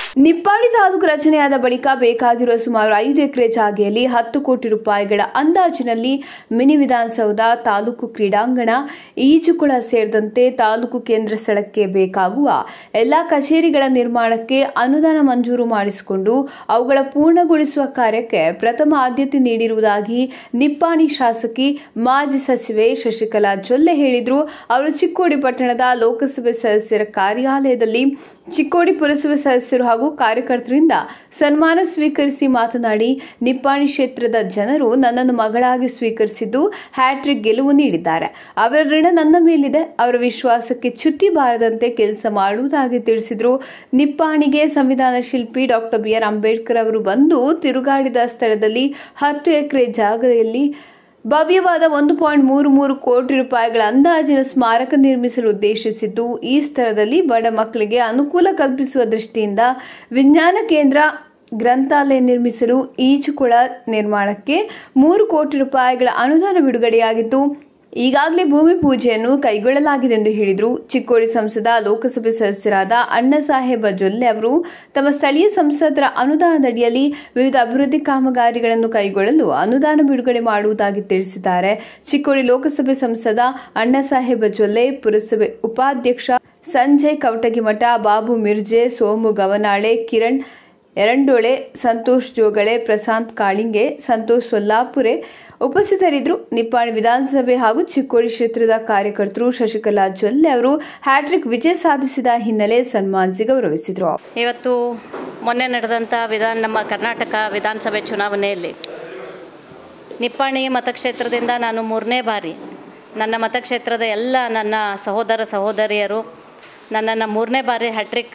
ನಿಪ್ಪಾಣಿ ತಾಲೂಕು ರಚನೆಯಾದ ಬಳಿಕ ಬೇಕಾಗಿರುವ ಸುಮಾರು ಐದು ಎಕರೆ ಜಾಗೆಯಲ್ಲಿ ಹತ್ತು ಕೋಟಿ ರೂಪಾಯಿಗಳ ಅಂದಾಜಿನಲ್ಲಿ ಮಿನಿ ವಿಧಾನಸೌಧ ತಾಲೂಕು ಕ್ರೀಡಾಂಗಣ ಈಜುಕೊಳ ಸೇರಿದಂತೆ ತಾಲೂಕು ಕೇಂದ್ರ ಸ್ಥಳಕ್ಕೆ ಬೇಕಾಗುವ ಎಲ್ಲ ಕಚೇರಿಗಳ ನಿರ್ಮಾಣಕ್ಕೆ ಅನುದಾನ ಮಂಜೂರು ಮಾಡಿಸಿಕೊಂಡು ಅವುಗಳ ಪೂರ್ಣಗೊಳಿಸುವ ಕಾರ್ಯಕ್ಕೆ ಪ್ರಥಮ ಆದ್ಯತೆ ನೀಡಿರುವುದಾಗಿ ನಿಪ್ಪಾಣಿ ಶಾಸಕಿ ಮಾಜಿ ಸಚಿವೆ ಶಶಿಕಲಾ ಜೊಲ್ಲೆ ಹೇಳಿದರು ಅವರು ಚಿಕ್ಕೋಡಿ ಪಟ್ಟಣದ ಲೋಕಸಭೆ ಸದಸ್ಯರ ಕಾರ್ಯಾಲಯದಲ್ಲಿ ಚಿಕ್ಕೋಡಿ ಪುರಸಭೆ ಸದಸ್ಯರು ಹಾಗೂ ಕಾರ್ಯಕರ್ತರಿಂದ ಸನ್ಮಾನ ಸ್ವೀಕರಿಸಿ ಮಾತನಾಡಿ ನಿಪ್ಪಾಣಿ ಕ್ಷೇತ್ರದ ಜನರು ನನ್ನನ್ನು ಮಗಳಾಗಿ ಸ್ವೀಕರಿಸಿದ್ದು ಹ್ಯಾಟ್ರಿಕ್ ಗೆಲುವು ನೀಡಿದ್ದಾರೆ ಅವರ ಋಣ ನನ್ನ ಮೇಲಿದೆ ಅವರ ವಿಶ್ವಾಸಕ್ಕೆ ಚ್ಯುತಿ ಬಾರದಂತೆ ಕೆಲಸ ಮಾಡುವುದಾಗಿ ತಿಳಿಸಿದರು ನಿಪ್ಪಾಣಿಗೆ ಸಂವಿಧಾನ ಶಿಲ್ಪಿ ಡಾಕ್ಟರ್ ಬಿ ಆರ್ ಅಂಬೇಡ್ಕರ್ ಅವರು ಬಂದು ತಿರುಗಾಡಿದ ಸ್ಥಳದಲ್ಲಿ ಹತ್ತು ಎಕರೆ ಜಾಗದಲ್ಲಿ ಭವ್ಯವಾದ ಒಂದು ಪಾಯಿಂಟ್ ಮೂರು ಮೂರು ಕೋಟಿ ರೂಪಾಯಿಗಳ ಅಂದಾಜಿನ ಸ್ಮಾರಕ ನಿರ್ಮಿಸಲು ಉದ್ದೇಶಿಸಿದ್ದು ಈ ಸ್ಥಳದಲ್ಲಿ ಬಡ ಮಕ್ಕಳಿಗೆ ಅನುಕೂಲ ಕಲ್ಪಿಸುವ ದೃಷ್ಟಿಯಿಂದ ವಿಜ್ಞಾನ ಕೇಂದ್ರ ಗ್ರಂಥಾಲಯ ನಿರ್ಮಿಸಲು ಈಜುಕೊಳ ನಿರ್ಮಾಣಕ್ಕೆ ಮೂರು ಕೋಟಿ ರೂಪಾಯಿಗಳ ಅನುದಾನ ಬಿಡುಗಡೆಯಾಗಿದ್ದು ಈಗಾಗಲೇ ಭೂಮಿ ಪೂಜೆಯನ್ನು ಕೈಗೊಳ್ಳಲಾಗಿದೆ ಎಂದು ಹೇಳಿದರು ಚಿಕ್ಕೋಡಿ ಸಂಸದ ಲೋಕಸಭೆ ಸದಸ್ಯರಾದ ಅಣ್ಣಸಾಹೇಬ ಜೊಲ್ಲೆ ಅವರು ತಮ್ಮ ಸ್ಥಳೀಯ ಸಂಸದರ ಅನುದಾನದಡಿಯಲ್ಲಿ ವಿವಿಧ ಅಭಿವೃದ್ಧಿ ಕಾಮಗಾರಿಗಳನ್ನು ಕೈಗೊಳ್ಳಲು ಅನುದಾನ ಬಿಡುಗಡೆ ಮಾಡುವುದಾಗಿ ತಿಳಿಸಿದ್ದಾರೆ ಚಿಕ್ಕೋಡಿ ಲೋಕಸಭೆ ಸಂಸದ ಅಣ್ಣಸಾಹೇಬ ಜೊಲ್ಲೆ ಪುರಸಭೆ ಉಪಾಧ್ಯಕ್ಷ ಸಂಜಯ್ ಕವಟಗಿಮಠ ಬಾಬು ಮಿರ್ಜೆ ಸೋಮು ಗವನಾಳೆ ಕಿರಣ್ ಎರಡೋಳೆ ಸಂತೋಷ್ ಜೋಗಳೆ ಪ್ರಶಾಂತ್ ಕಾಳಿಂಗೆ ಸಂತೋಷ್ ಸೊಲ್ಲಾಪುರೆ ಉಪಸ್ಥಿತರಿದ್ದರು ನಿಪ್ಪಾಣಿ ವಿಧಾನಸಭೆ ಹಾಗೂ ಚಿಕ್ಕೋಡಿ ಕ್ಷೇತ್ರದ ಕಾರ್ಯಕರ್ತರು ಶಶಿಕಲಾ ಜೊಲ್ಲೆ ಅವರು ಹ್ಯಾಟ್ರಿಕ್ ವಿಜಯ ಸಾಧಿಸಿದ ಹಿನ್ನೆಲೆ ಸನ್ಮಾನಿಸಿ ಗೌರವಿಸಿದರು ಇವತ್ತು ಮೊನ್ನೆ ನಡೆದಂಥ ವಿಧಾನ ನಮ್ಮ ಕರ್ನಾಟಕ ವಿಧಾನಸಭೆ ಚುನಾವಣೆಯಲ್ಲಿ ನಿಪ್ಪಾಣಿ ಮತಕ್ಷೇತ್ರದಿಂದ ನಾನು ಮೂರನೇ ಬಾರಿ ನನ್ನ ಮತಕ್ಷೇತ್ರದ ಎಲ್ಲ ನನ್ನ ಸಹೋದರ ಸಹೋದರಿಯರು ನನ್ನನ್ನು ಮೂರನೇ ಬಾರಿ ಹ್ಯಾಟ್ರಿಕ್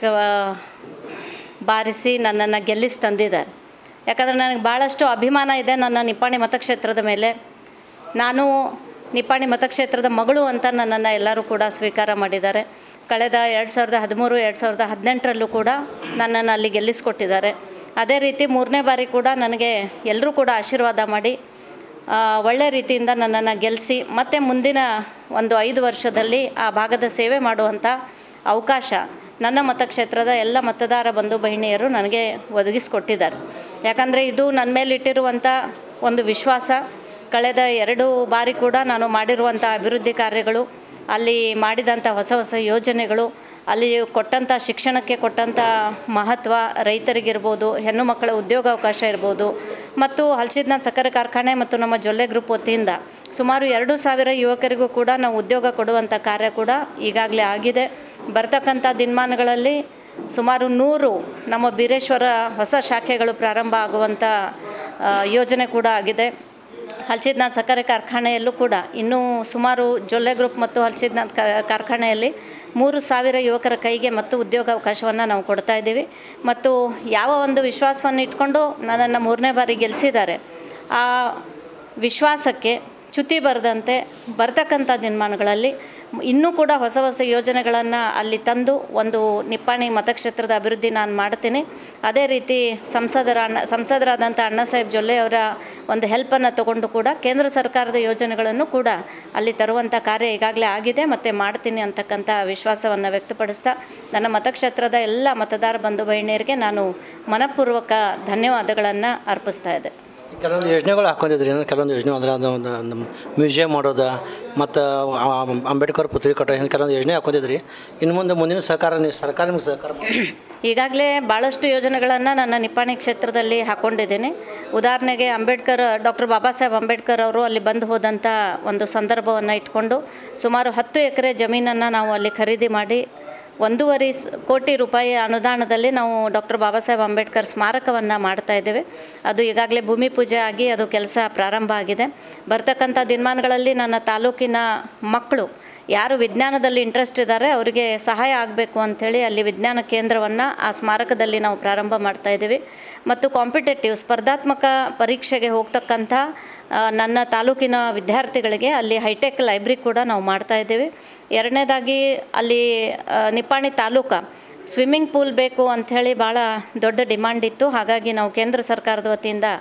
ಬಾರಿಸಿ ನನ್ನನ್ನು ಗೆಲ್ಲಿಸಿ ತಂದಿದ್ದಾರೆ ಯಾಕಂದರೆ ನನಗೆ ಭಾಳಷ್ಟು ಅಭಿಮಾನ ಇದೆ ನನ್ನ ನಿಪ್ಪಾಣಿ ಮತಕ್ಷೇತ್ರದ ಮೇಲೆ ನಾನು ನಿಪ್ಪಾಣಿ ಮತಕ್ಷೇತ್ರದ ಮಗಳು ಅಂತ ನನ್ನನ್ನು ಎಲ್ಲರೂ ಕೂಡ ಸ್ವೀಕಾರ ಮಾಡಿದ್ದಾರೆ ಕಳೆದ ಎರಡು ಸಾವಿರದ ಹದಿಮೂರು ಎರಡು ಸಾವಿರದ ಹದಿನೆಂಟರಲ್ಲೂ ಕೂಡ ನನ್ನನ್ನು ಅಲ್ಲಿ ಗೆಲ್ಲಿಸ್ಕೊಟ್ಟಿದ್ದಾರೆ ಅದೇ ರೀತಿ ಮೂರನೇ ಬಾರಿ ಕೂಡ ನನಗೆ ಎಲ್ಲರೂ ಕೂಡ ಆಶೀರ್ವಾದ ಮಾಡಿ ಆ, ಒಳ್ಳೆ ರೀತಿಯಿಂದ ನನ್ನನ್ನು ಗೆಲ್ಲಿಸಿ ಮತ್ತು ಮುಂದಿನ ಒಂದು ಐದು ವರ್ಷದಲ್ಲಿ ಆ ಭಾಗದ ಸೇವೆ ಮಾಡುವಂಥ ಅವಕಾಶ ನನ್ನ ಮತಕ್ಷೇತ್ರದ ಎಲ್ಲ ಮತದಾರ ಬಂಧು ಬಹಿಣಿಯರು ನನಗೆ ಒದಗಿಸಿಕೊಟ್ಟಿದ್ದಾರೆ ಯಾಕಂದರೆ ಇದು ನನ್ನ ಮೇಲಿಟ್ಟಿರುವಂಥ ಒಂದು ವಿಶ್ವಾಸ ಕಳೆದ ಎರಡು ಬಾರಿ ಕೂಡ ನಾನು ಮಾಡಿರುವಂಥ ಅಭಿವೃದ್ಧಿ ಕಾರ್ಯಗಳು ಅಲ್ಲಿ ಮಾಡಿದಂಥ ಹೊಸ ಹೊಸ ಯೋಜನೆಗಳು ಅಲ್ಲಿ ಕೊಟ್ಟಂಥ ಶಿಕ್ಷಣಕ್ಕೆ ಕೊಟ್ಟಂಥ ಮಹತ್ವ ರೈತರಿಗಿರ್ಬೋದು ಹೆಣ್ಣು ಮಕ್ಕಳ ಉದ್ಯೋಗಾವಕಾಶ ಇರ್ಬೋದು ಮತ್ತು ಹಲಸಿದ್ನಾಥ್ ಸಕ್ಕರೆ ಕಾರ್ಖಾನೆ ಮತ್ತು ನಮ್ಮ ಜೊಲ್ಲೆ ಗ್ರೂಪ್ ವತಿಯಿಂದ ಸುಮಾರು ಎರಡು ಸಾವಿರ ಯುವಕರಿಗೂ ಕೂಡ ನಾವು ಉದ್ಯೋಗ ಕೊಡುವಂಥ ಕಾರ್ಯ ಕೂಡ ಈಗಾಗಲೇ ಆಗಿದೆ ಬರ್ತಕ್ಕಂಥ ದಿನಮಾನಗಳಲ್ಲಿ ಸುಮಾರು ನೂರು ನಮ್ಮ ಬೀರೇಶ್ವರ ಹೊಸ ಶಾಖೆಗಳು ಪ್ರಾರಂಭ ಆಗುವಂಥ ಆ, ಯೋಜನೆ ಕೂಡ ಆಗಿದೆ ಹಲ್ಸಿದ್ನಾಥ್ ಸಕ್ಕರೆ ಕಾರ್ಖಾನೆಯಲ್ಲೂ ಕೂಡ ಇನ್ನೂ ಸುಮಾರು ಜೊಲ್ಲೆ ಗ್ರೂಪ್ ಮತ್ತು ಹಲ್ಸಿದ್ನಾಥ್ ಕಾರ್ಖಾನೆಯಲ್ಲಿ ಮೂರು ಸಾವಿರ ಯುವಕರ ಕೈಗೆ ಮತ್ತು ಉದ್ಯೋಗಾವಕಾಶವನ್ನು ನಾವು ಕೊಡ್ತಾ ಇದ್ದೀವಿ ಮತ್ತು ಯಾವ ಒಂದು ವಿಶ್ವಾಸವನ್ನು ಇಟ್ಕೊಂಡು ನನ್ನನ್ನು ಮೂರನೇ ಬಾರಿ ಗೆಲ್ಲಿಸಿದ್ದಾರೆ ಆ ವಿಶ್ವಾಸಕ್ಕೆ ಚ್ಯುತಿ ಬರದಂತೆ ಬರ್ತಕ್ಕಂಥ ದಿನಮಾನಗಳಲ್ಲಿ ಇನ್ನೂ ಕೂಡ ಹೊಸ ಹೊಸ ಯೋಜನೆಗಳನ್ನು ಅಲ್ಲಿ ತಂದು ಒಂದು ನಿಪ್ಪಾಣಿ ಮತಕ್ಷೇತ್ರದ ಅಭಿವೃದ್ಧಿ ನಾನು ಮಾಡ್ತೀನಿ ಅದೇ ರೀತಿ ಸಂಸದರ ಅಣ್ಣ ಸಂಸದರಾದಂಥ ಅಣ್ಣಾಸಾಹೇಬ್ ಜೊಲ್ಲೆ ಅವರ ಒಂದು ಹೆಲ್ಪನ್ನು ತಗೊಂಡು ಕೂಡ ಕೇಂದ್ರ ಸರ್ಕಾರದ ಯೋಜನೆಗಳನ್ನು ಕೂಡ ಅಲ್ಲಿ ತರುವಂಥ ಕಾರ್ಯ ಈಗಾಗಲೇ ಆಗಿದೆ ಮತ್ತು ಮಾಡ್ತೀನಿ ಅಂತಕ್ಕಂಥ ವಿಶ್ವಾಸವನ್ನು ವ್ಯಕ್ತಪಡಿಸ್ತಾ ನನ್ನ ಮತಕ್ಷೇತ್ರದ ಎಲ್ಲ ಮತದಾರ ಬಂಧು ಬಹಿಣಿಯರಿಗೆ ನಾನು ಮನಪೂರ್ವಕ ಧನ್ಯವಾದಗಳನ್ನು ಅರ್ಪಿಸ್ತಾ ಇದ್ದೆ ಕೆಲವೊಂದು ಯೋಜನೆಗಳು ಹಾಕೊಂಡಿದ್ರಿ ಏನೋ ಕೆಲವೊಂದು ಯೋಜನೆ ಅಂದ್ರೆ ಅದು ಒಂದು ನಮ್ಮ ಮ್ಯೂಸಿಯಂ ಮಾಡೋದು ಮತ್ತು ಅಂಬೇಡ್ಕರ್ ಪುತ್ರಿ ಕಟ್ಟೋ ಹಿಂಗೆ ಕೆಲವೊಂದು ಯೋಜನೆ ಹಾಕೊಂಡಿದ್ರಿ ಇನ್ನು ಮುಂದೆ ಮುಂದಿನ ಸಹಕಾರ ನೀವು ಸರ್ಕಾರ ನಿಮ್ಗೆ ಸಹಕಾರ ಮಾಡ್ತದೆ. ಈಗಾಗಲೇ ಭಾಳಷ್ಟು ಯೋಜನೆಗಳನ್ನು ನನ್ನ ನಿಪ್ಪಾಣಿ ಕ್ಷೇತ್ರದಲ್ಲಿ ಹಾಕ್ಕೊಂಡಿದ್ದೀನಿ ಉದಾಹರಣೆಗೆ ಅಂಬೇಡ್ಕರ್ ಡಾಕ್ಟರ್ ಬಾಬಾ ಸಾಹೇಬ್ ಅಂಬೇಡ್ಕರ್ ಅವರು ಅಲ್ಲಿ ಬಂದು ಹೋದಂಥ ಒಂದು ಸಂದರ್ಭವನ್ನು ಇಟ್ಕೊಂಡು ಸುಮಾರು ಹತ್ತು ಎಕರೆ ಜಮೀನನ್ನು ನಾವು ಅಲ್ಲಿ ಖರೀದಿ ಮಾಡಿ ಒಂದೂವರೆ ಸ್- ಕೋಟಿ ರೂಪಾಯಿ ಅನುದಾನದಲ್ಲಿ ನಾವು ಡಾಕ್ಟರ್ ಬಾಬಾ ಸಾಹೇಬ್ ಅಂಬೇಡ್ಕರ್ ಸ್ಮಾರಕವನ್ನು ಮಾಡ್ತಾ ಇದ್ದೇವೆ ಅದು ಈಗಾಗಲೇ ಭೂಮಿ ಪೂಜೆ ಆಗಿ ಅದು ಕೆಲಸ ಪ್ರಾರಂಭ ಆಗಿದೆ ಬರ್ತಕ್ಕಂಥ ದಿನಮಾನಗಳಲ್ಲಿ ನನ್ನ ತಾಲೂಕಿನ ಮಕ್ಕಳು ಯಾರು ವಿಜ್ಞಾನದಲ್ಲಿ ಇಂಟ್ರೆಸ್ಟ್ ಇದ್ದಾರೆ ಅವರಿಗೆ ಸಹಾಯ ಆಗಬೇಕು ಅಂಥೇಳಿ ಅಲ್ಲಿ ವಿಜ್ಞಾನ ಕೇಂದ್ರವನ್ನು ಆ ಸ್ಮಾರಕದಲ್ಲಿ ನಾವು ಪ್ರಾರಂಭ ಮಾಡ್ತಾ ಇದ್ದೀವಿ ಮತ್ತು ಕಾಂಪಿಟೇಟಿವ್ ಸ್ಪರ್ಧಾತ್ಮಕ ಪರೀಕ್ಷೆಗೆ ಹೋಗ್ತಕ್ಕಂಥ ಆ, ನನ್ನ ತಾಲೂಕಿನ ವಿದ್ಯಾರ್ಥಿಗಳಿಗೆ ಅಲ್ಲಿ ಹೈಟೆಕ್ ಲೈಬ್ರರಿ ಕೂಡ ನಾವು ಮಾಡ್ತಾ ಇದ್ದೀವಿ ಎರಡನೇದಾಗಿ ಅಲ್ಲಿ ಆ, ನಿಪ್ಪಾಣಿ ತಾಲೂಕು ಸ್ವಿಮ್ಮಿಂಗ್ ಪೂಲ್ ಬೇಕು ಅಂಥೇಳಿ ಭಾಳ ದೊಡ್ಡ ಡಿಮಾಂಡ್ ಇತ್ತು ಹಾಗಾಗಿ ನಾವು ಕೇಂದ್ರ ಸರ್ಕಾರದ ವತಿಯಿಂದ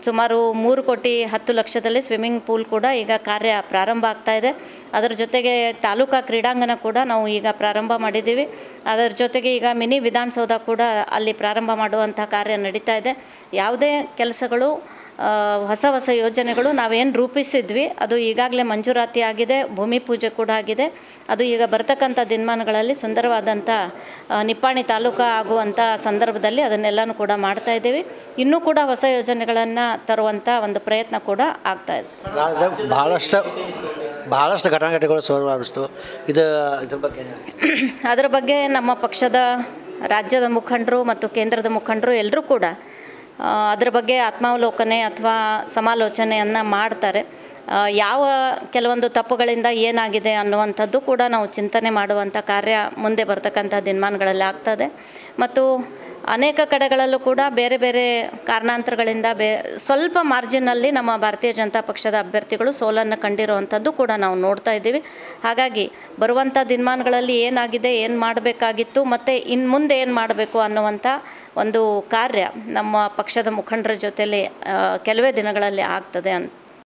ಸುಮಾರು ಮೂರು ಕೋಟಿ ಹತ್ತು ಲಕ್ಷದಲ್ಲಿ ಸ್ವಿಮ್ಮಿಂಗ್ ಪೂಲ್ ಕೂಡ ಈಗ ಕಾರ್ಯ ಪ್ರಾರಂಭ ಆಗ್ತಾ ಇದೆ ಅದರ ಜೊತೆಗೆ ತಾಲೂಕಾ ಕ್ರೀಡಾಂಗಣ ಕೂಡ ನಾವು ಈಗ ಪ್ರಾರಂಭ ಮಾಡಿದ್ದೀವಿ ಅದರ ಜೊತೆಗೆ ಈಗ ಮಿನಿ ವಿಧಾನಸೌಧ ಕೂಡ ಅಲ್ಲಿ ಪ್ರಾರಂಭ ಮಾಡುವಂಥ ಕಾರ್ಯ ನಡೀತಾ ಇದೆ ಯಾವುದೇ ಕೆಲಸಗಳು ಆ, ಹೊಸ ಹೊಸ ಯೋಜನೆಗಳು ನಾವೇನು ರೂಪಿಸಿದ್ವಿ ಅದು ಈಗಾಗಲೇ ಮಂಜೂರಾತಿ ಆಗಿದೆ ಭೂಮಿ ಪೂಜೆ ಕೂಡ ಆಗಿದೆ ಅದು ಈಗ ಬರ್ತಕ್ಕಂಥ ದಿನಮಾನಗಳಲ್ಲಿ ಸುಂದರವಾದಂಥ ಆ, ನಿಪ್ಪಾಣಿ ತಾಲೂಕು ಆಗುವಂಥ ಸಂದರ್ಭದಲ್ಲಿ ಅದನ್ನೆಲ್ಲನೂ ಕೂಡ ಮಾಡ್ತಾ ಇದ್ದೀವಿ ಇನ್ನೂ ಕೂಡ ಹೊಸ ಯೋಜನೆಗಳನ್ನು ತರುವಂಥ ಒಂದು ಪ್ರಯತ್ನ ಕೂಡ ಆಗ್ತಾ ಇದೆ ರಾಜ್ಯದಾಗ ಭಾಳಷ್ಟು ಭಾಳಷ್ಟು ಘಟನಾಘಟಿಗಳು ಸೋರ್ವಾರಿಸ್ತು ಇದು ಇದ್ರ ಬಗ್ಗೆ ಏನ್ ಹೇಳ್ತೀರಿ? ಅದರ ಬಗ್ಗೆ ನಮ್ಮ ಪಕ್ಷದ ರಾಜ್ಯದ ಮುಖಂಡರು ಮತ್ತು ಕೇಂದ್ರದ ಮುಖಂಡರು ಎಲ್ಲರೂ ಕೂಡ ಆ, ಅದರ ಬಗ್ಗೆ ಆತ್ಮಾವಲೋಕನೆ ಅಥವಾ ಸಮಾಲೋಚನೆಯನ್ನು ಮಾಡ್ತಾರೆ ಆ, ಯಾವ ಕೆಲವೊಂದು ತಪ್ಪುಗಳಿಂದ ಏನಾಗಿದೆ ಅನ್ನುವಂಥದ್ದು ಕೂಡ ನಾವು ಚಿಂತನೆ ಮಾಡುವಂಥ ಕಾರ್ಯ ಮುಂದೆ ಬರ್ತಕ್ಕಂಥ ದಿನಮಾನಗಳಲ್ಲಿ ಆಗ್ತದೆ ಮತ್ತು ಅನೇಕ ಕಡೆಗಳಲ್ಲೂ ಕೂಡ ಬೇರೆ ಬೇರೆ ಕಾರಣಾಂತರಗಳಿಂದ ಬೇ ಸ್ವಲ್ಪ ಮಾರ್ಜಿನಲ್ಲಿ ನಮ್ಮ ಭಾರತೀಯ ಜನತಾ ಪಕ್ಷದ ಅಭ್ಯರ್ಥಿಗಳು ಸೋಲನ್ನು ಕಂಡಿರುವಂಥದ್ದು ಕೂಡ ನಾವು ನೋಡ್ತಾ ಇದ್ದೀವಿ ಹಾಗಾಗಿ ಬರುವಂಥ ದಿನಮಾನಗಳಲ್ಲಿ ಏನಾಗಿದೆ ಏನು ಮಾಡಬೇಕಾಗಿತ್ತು ಮತ್ತು ಇನ್ನು ಮುಂದೆ ಏನು ಮಾಡಬೇಕು ಅನ್ನುವಂಥ ಒಂದು ಕಾರ್ಯ ನಮ್ಮ ಪಕ್ಷದ ಮುಖಂಡರ ಜೊತೆಲಿ ಆ, ಕೆಲವೇ ದಿನಗಳಲ್ಲಿ ಆಗ್ತದೆ ಅಂತ